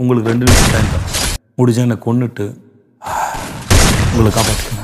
உங்களுக்கு ரெண்டு நிமிஷம் டைம் தான் முடிஞ்சா என்னை கொன்னுட்டு உங்களை காப்பாற்றுங்க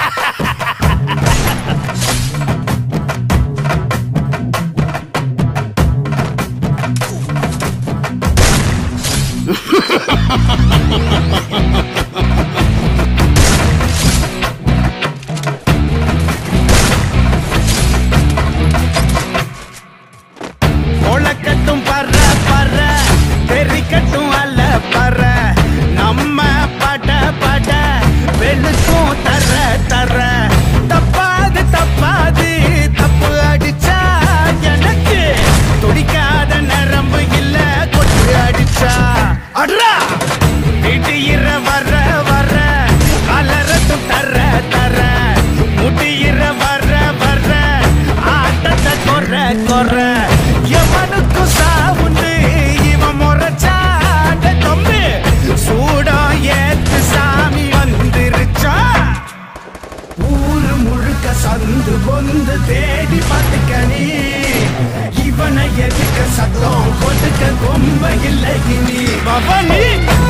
ஒளக்கட்டும் பற பற தெரிக்கட்டும் அல்ல பற நம்ம பட பட வெளுக்கும் தர தர தப்பாது தப்பாது தப்பு அடிச்சா எனக்கு துடிக்காத நரம்பு இல்ல கொட்டு அடிச்சா அட்ரா வீட்டுயிர வர வர அலறட்டும் தர தர முட்டியிர வர வர ஆட்டத்தை கொற கொற எவனுக்கும் சாவுண்டு இவன் முறைச்சாட தொம்பு சூடம் ஏத்து சாமி வந்துருச்சா ஊரு முழுக்க சந்து பொந்து தேடி பார்த்துக்க நீ இவனை எதுக்க சத்தம் கொடுக்க கொம்ப இல்லை இனி பவனி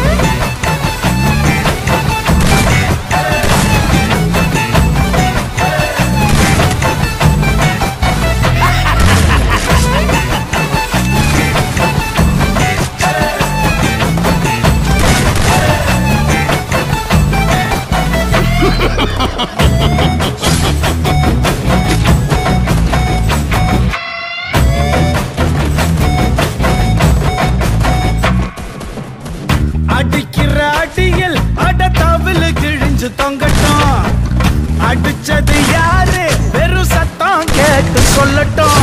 அடிக்கிற அடியில் அட தவிழு கிழிஞ்சு தொங்கட்டும் அடிச்சது யாரு வெறும் சத்தம் கேட்டு சொல்லட்டும்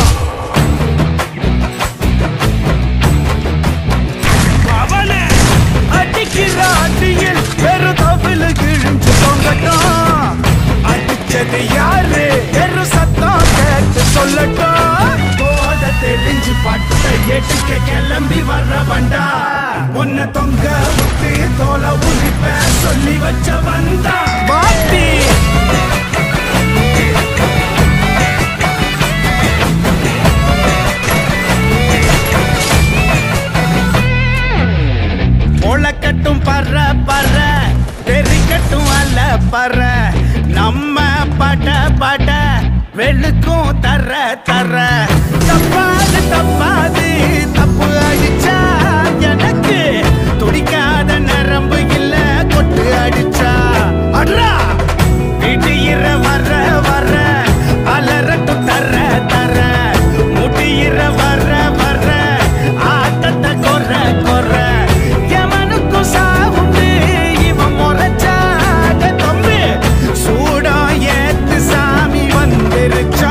அவனே அடிக்கிற அடியில் வெறும் தவிழு கிழிஞ்சு தொங்கட்டும் அடிச்சது யாரு வெறும் சத்தம் கேட்டு சொல்லட்டும் போத தெரிஞ்சு பட்ட எட்டுக்க கிளம்பி வர்ற வண்டா உன்னை தொங்க விட்டு தோலை உரிப்ப சொல்லி வச்ச வந்தா பாட்டி முளைக்கட்டும் பற பற தெரிக்கட்டும் அல்ல பற நம்ம பட பட வெளுக்கும் தர தர தப்பாது தப்பாது தப்பு அடிச்சா எனக்கு துடிக்காத நரம்பு இல்ல கொட்டு அடிச்சா அட்ரா வீட்டுயிர வர வர அலறட்டும் தர தர முட்டியிர வர வர ஆட்டத்தை கொற கொற எவனுக்கும் சாவுண்டு இவன் முறைச்சாட தொம்பு சூடம் ஏத்து சாமி வந்துருச்சா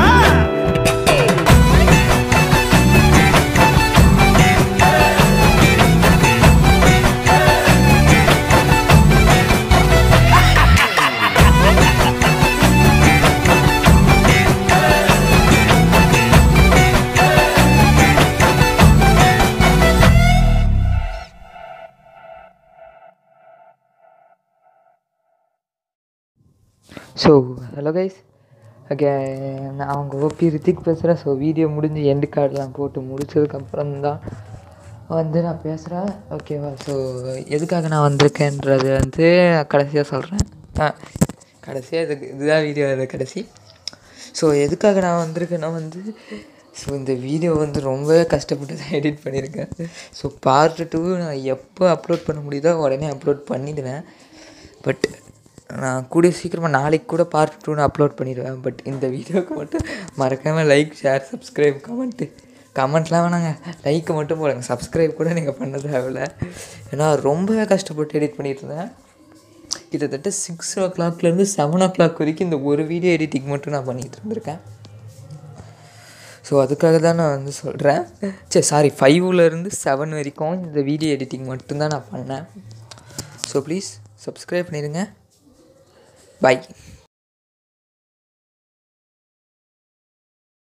ஸோ ஹலோ கைஸ் ஓகே நான் அவங்க ஓபி ரித்திக் பேசுகிறேன் ஸோ வீடியோ முடிஞ்சு எண்டு கார்டெலாம் போட்டு முடிச்சதுக்கப்புறம் தான் வந்து நான் பேசுகிறேன் ஓகேவா ஸோ எதுக்காக நான் வந்திருக்கேன்றது வந்து கடைசியாக சொல்கிறேன் ஆ கடைசியாக இதுக்கு இதுதான் வீடியோ இது கடைசி ஸோ எதுக்காக நான் வந்திருக்கேன்னா வந்து ஸோ இந்த வீடியோ வந்து ரொம்பவே கஷ்டப்பட்டு தான் எடிட் பண்ணியிருக்கேன் ஸோ பார்ட் டூ நான் எப்போ அப்லோட் பண்ண முடியுதோ உடனே அப்லோட் பண்ணிடுவேன் பட் நான் கூடிய சீக்கிரமாக நாளைக்கு கூட பார்ட் டூ நான் அப்லோட் பண்ணிடுவேன் பட் இந்த வீடியோவுக்கு மட்டும் மறக்காமல் லைக் ஷேர் சப்ஸ்கிரைப் கமெண்ட்டு கமெண்ட்லாம் வேணாங்க லைக்கை மட்டும் போடுங்க சப்ஸ்கிரைப் கூட நீங்கள் பண்ண தேவையில்ல ஏன்னா ரொம்பவே கஷ்டப்பட்டு எடிட் பண்ணிட்டு இருந்தேன் கிட்டத்தட்ட சிக்ஸ் ஓ கிளாக்லேருந்து செவன் ஓ கிளாக் வரைக்கும் இந்த ஒரு வீடியோ எடிட்டிங் மட்டும் நான் பண்ணிகிட்டு இருந்திருக்கேன் ஸோ அதுக்காக தான் நான் வந்து சொல்கிறேன் சரி சாரி ஃபைவ்லேருந்து செவன் வரைக்கும் இந்த வீடியோ எடிட்டிங் மட்டும்தான் நான் பண்ணேன் ஸோ ப்ளீஸ் சப்ஸ்கிரைப் பண்ணிடுங்க பாய்